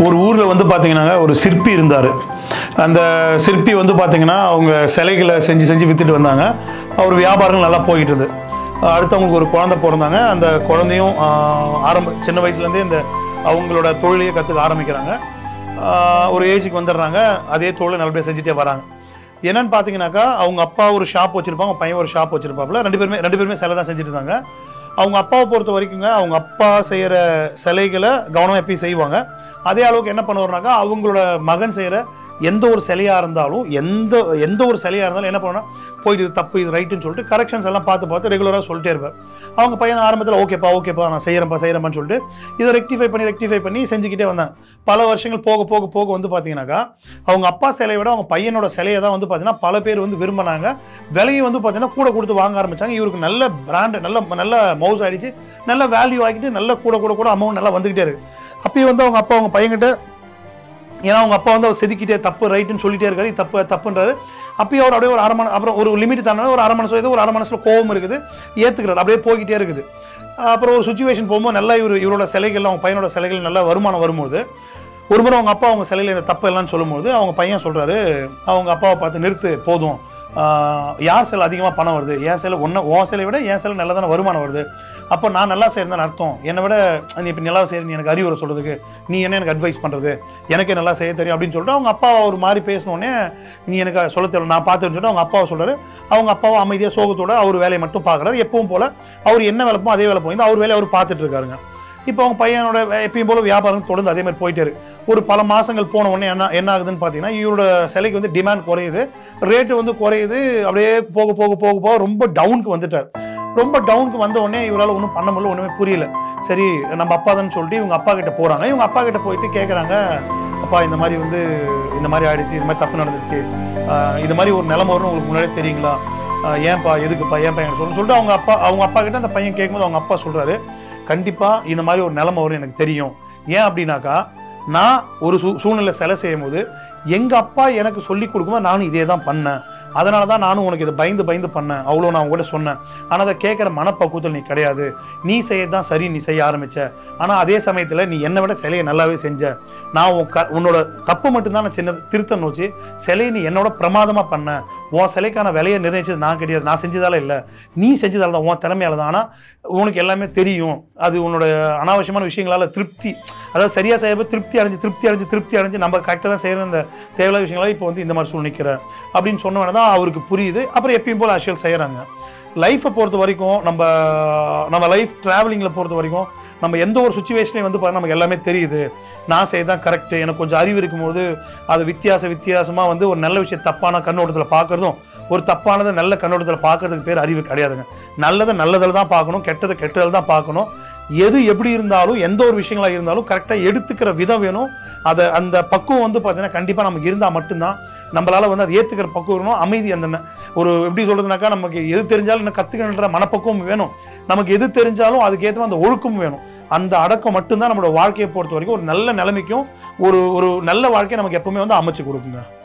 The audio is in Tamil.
ஒரு ஊரில் வந்து பார்த்தீங்கன்னா ஒரு சிற்பி இருந்தார் அந்த சிற்பி வந்து பார்த்தீங்கன்னா அவங்க சிலைகளை செஞ்சு செஞ்சு வித்துட்டு வந்தாங்க அவர் வியாபாரங்கள் நல்லா போய்கிட்டு இருந்தது அடுத்து அவங்களுக்கு ஒரு குழந்தை பிறந்தாங்க அந்த குழந்தையும் ஆஹ், ஆரம்ப சின்ன வயசுலேருந்தே இந்த அவங்களோட தொழிலையே கற்றுக்க ஆரம்பிக்கிறாங்க ஆஹ், ஒரு ஏஜுக்கு வந்துடுறாங்க அதே தொழிலை நல்லபடியாக செஞ்சுட்டே வராங்க என்னன்னு பார்த்தீங்கன்னாக்கா அவங்க அப்பா ஒரு ஷாப் வச்சிருப்பாங்க அவங்க பையன் ஒரு ஷாப் வச்சிருப்பாப்புல ரெண்டு பேருமே ரெண்டு பேருமே சிலை தான் செஞ்சுட்டு இருந்தாங்க அவங்க அப்பாவை பொறுத்த வரைக்குங்க அவங்க அப்பா செய்கிற சிலைகளை கவனமாக எப்பயும் செய்வாங்க அதே அளவுக்கு என்ன பண்ணுவாருனாக்கா அவங்களோட மகன் செய்கிற எந்த ஒரு சிலையாக இருந்தாலும் எந்த எந்த ஒரு சிலையாக இருந்தாலும் என்ன பண்ணுவோம்னா போயிட்டு இது தப்பு இது ரைட்டுன்னு சொல்லிட்டு கரெக்ஷன்ஸ் எல்லாம் பார்த்து பார்த்து ரெகுலராக சொல்லிட்டே இருப்பார் அவங்க பையன் ஆரம்பத்தில் ஓகேப்பா ஓகேப்பா நான் செய்கிறேன்ப்பா செய்கிறேன்ப்பான்னு சொல்லிட்டு இதை ரெக்டிஃபை பண்ணி ரெக்டிஃபை பண்ணி செஞ்சுக்கிட்டே வந்தாங்க பல வருஷங்கள் போக போக போக வந்து பார்த்தீங்கன்னாக்கா அவங்க அப்பா சிலையை விட அவங்க பையனோட சிலையை தான் வந்து பார்த்தீங்கன்னா பல பேர் வந்து விரும்பினாங்க விலையும் வந்து பார்த்தீங்கன்னா கூட கொடுத்து வாங்க ஆரம்பிச்சாங்க இவருக்கு நல்ல பிராண்டு நல்ல நல்ல மவுஸ் ஆயிடுச்சு நல்ல வேல்யூ ஆகிட்டு நல்ல கூட கூட கூட அமௌண்ட் நல்லா வந்துகிட்டே இருக்கு அப்பயும் வந்து அவங்க அப்பா அவங்க பையன்கிட்ட ஏன்னா அவங்க அப்பா வந்து அவர் செதுக்கிட்டே தப்பு ரைட்டுன்னு சொல்லிட்டே இருக்காரு இது தப்பு தப்புன்றாரு அப்பயும் அவர் அப்படியே ஒரு அரை மணி அப்புறம் ஒரு லிமிட் தானே ஒரு அரை மனசு இது ஒரு அரை மனசுல கோவம் இருக்குது ஏத்துக்கிறாரு அப்படியே போய்கிட்டே இருக்குது அப்புறம் ஒரு சுச்சுவேஷன் போகும்போது நல்லா இவர் இவரோட சிலைகள் அவங்க பையனோட சிலைகள் நல்ல வருமானம் வரும்போது ஒரு முறை அவங்க அப்பா அவங்க சிலையில் இந்த தப்பு எல்லாம் சொல்லும்போது அவங்க பையன் சொல்றாரு அவங்க அப்பாவை பார்த்து நிறுத்து போதும் ஆஹ் யார் சிலை அதிகமாக பணம் வருது என் சிலை ஒன்று உன் சிலையை விட என் சிலை நல்லா தானே வருமானம் வருது அப்போ நான் நல்லா செய்யறதுன்னு அர்த்தம் என்னை விட நீ இப்போ நல்லா செய்யறது எனக்கு அறிவுரை சொல்றதுக்கு நீ என்ன எனக்கு அட்வைஸ் பண்ணுறது எனக்கு நல்லா செய்ய தெரியும் அப்படின்னு சொல்லிட்டு அவங்க அப்பா ஒரு மாதிரி பேசினோடனே நீ எனக்கு சொல்ல தெரியல நான் பார்த்துன்னு சொல்லிட்டு அவங்க அப்பாவை சொல்றாரு அவங்க அப்பாவும் அமைதியாக சோகத்தோட அவர் வேலையை மட்டும் பார்க்குறாரு எப்பவும் போல அவர் என்ன வேலை போகும் அதே வேலை போய் அவர் வேலையை அவர் பார்த்துட்டு இருக்காருங்க இப்போ அவங்க பையனோட வே- எப்பயும் போல வியாபாரம் தொடர்ந்து அதே மாதிரி போயிட்டே இருக்கு ஒரு பல மாசங்கள் போன உடனே என்ன என்ன ஆகுதுன்னு பார்த்தீங்கன்னா இவரோட சிலைக்கு வந்து டிமாண்ட் குறையுது ரேட்டு வந்து குறையுது அப்படியே போக போக போக போக ரொம்ப டவுனுக்கு வந்துட்டார் ரொம்ப டவுனுக்கு வந்த உடனே இவரால் ஒன்றும் பண்ண முடியல ஒன்றுமே புரியல சரி நம்ம அப்பா தான் சொல்லிட்டு இவங்க அப்பா கிட்ட போறாங்க இவங்க அப்பா கிட்ட போயிட்டு கேட்குறாங்க அப்பா இந்த மாதிரி வந்து இந்த மாதிரி ஆயிடுச்சு இந்த மாதிரி தப்பு நடந்துச்சு ஆஹ் இது மாதிரி ஒரு நிலைமை வரும்னு உங்களுக்கு முன்னாடியே தெரியுங்களா ஆஹ் ஏன்பா எதுக்குப்பா ஏன் பையன் சொல்லு சொல்லிட்டு அவங்க அப்பா அவங்க அப்பா கிட்ட அந்த பையன் கேட்கும்போது அவங்க அப்பா சொல்றாரு கண்டிப்பா இந்த மாதிரி ஒரு நிலைமை வரும் எனக்கு தெரியும் ஏன் அப்படின்னாக்கா நான் ஒரு சூ சூழ்நிலை சிலை செய்யும் போது எங்க அப்பா எனக்கு சொல்லி கொடுக்கும்போது நானும் இதே தான் பண்ணேன் அதனால தான் நானும் உனக்கு இதை பயந்து பயந்து பண்ணேன் அவ்வளோ நான் உங்கள்கிட்ட சொன்னேன் ஆனால் அதை கேட்குற மனப்பக்குவத்தில் நீ கிடையாது நீ செய்ய தான் சரி நீ செய்ய ஆரம்பிச்ச ஆனால் அதே சமயத்தில் நீ என்னை விட சிலையை நல்லாவே செஞ்ச நான் உன் க உன்னோட தப்பு மட்டும்தான் நான் சின்ன திருத்தம் நோச்சு சிலையை நீ என்னோட பிரமாதமாக பண்ண உன் சிலைக்கான விலையை நிர்ணயிச்சது நான் கிடையாது நான் செஞ்சதால இல்லை நீ செஞ்சதால தான் உன் திறமையால தான் ஆனால் உனக்கு எல்லாமே தெரியும் அது உன்னோட அனாவசியமான விஷயங்களால திருப்தி அதாவது சரியா செய்ய திருப்தி அடைஞ்சு திருப்தி அடைஞ்சு திருப்தி அடைஞ்சு நம்ம கரெக்டாக தான் செய்யற இந்த தேவையில்லாத விஷயங்களா இப்போ வந்து இந்த மாதிரி சூழ் நிற்கிற அப்படின்னு சொன்னவன தான் அவருக்கு புரியுது அப்புறம் எப்பயும் போல அஷியல் செய்கிறாங்க லைஃப்பை பொறுத்த வரைக்கும் நம்ம நம்ம லைஃப் ட்ராவலிங்கில் பொறுத்த வரைக்கும் நம்ம எந்த ஒரு சுச்சுவேஷனையும் வந்து பாருங்க நமக்கு எல்லாமே தெரியுது நான் செய்யதான் கரெக்ட் எனக்கு கொஞ்சம் அறிவு இருக்கும்போது அது வித்தியாச வித்தியாசமாக வந்து ஒரு நல்ல விஷயம் தப்பான கண்ணோட்டத்தில் பார்க்கறதும் ஒரு தப்பானதை நல்ல கண்ணோட்டத்தில் பார்க்கறதுக்கு பேர் அறிவு கிடையாதுங்க நல்லதை நல்லதில் தான் பார்க்கணும் கெட்டதை கெட்டதில் தான் பார்க்கணும் எது எப்படி இருந்தாலும் எந்த ஒரு விஷயங்களா இருந்தாலும் கரெக்டாக எடுத்துக்கிற விதம் வேணும் அதை அந்த பக்குவம் வந்து பார்த்தீங்கன்னா கண்டிப்பாக நமக்கு இருந்தால் மட்டும்தான் நம்மளால வந்து அதை ஏற்றுக்கிற பக்குவம் வேணும் அமைதி அந்த ந- ஒரு எப்படி சொல்றதுனாக்கா நமக்கு எது தெரிஞ்சாலும் இன்னும் கற்றுக்கணுன்ற மனப்பக்குவம் வேணும் நமக்கு எது தெரிஞ்சாலும் அதுக்கேற்ற அந்த ஒழுக்கம் வேணும் அந்த அடக்கம் மட்டும்தான் நம்மளோட வாழ்க்கையை பொறுத்த வரைக்கும் ஒரு நல்ல நிலைமைக்கும் ஒரு ஒரு நல்ல வாழ்க்கையை நமக்கு எப்பவுமே வந்து அமைச்சு கொடுக்குங்க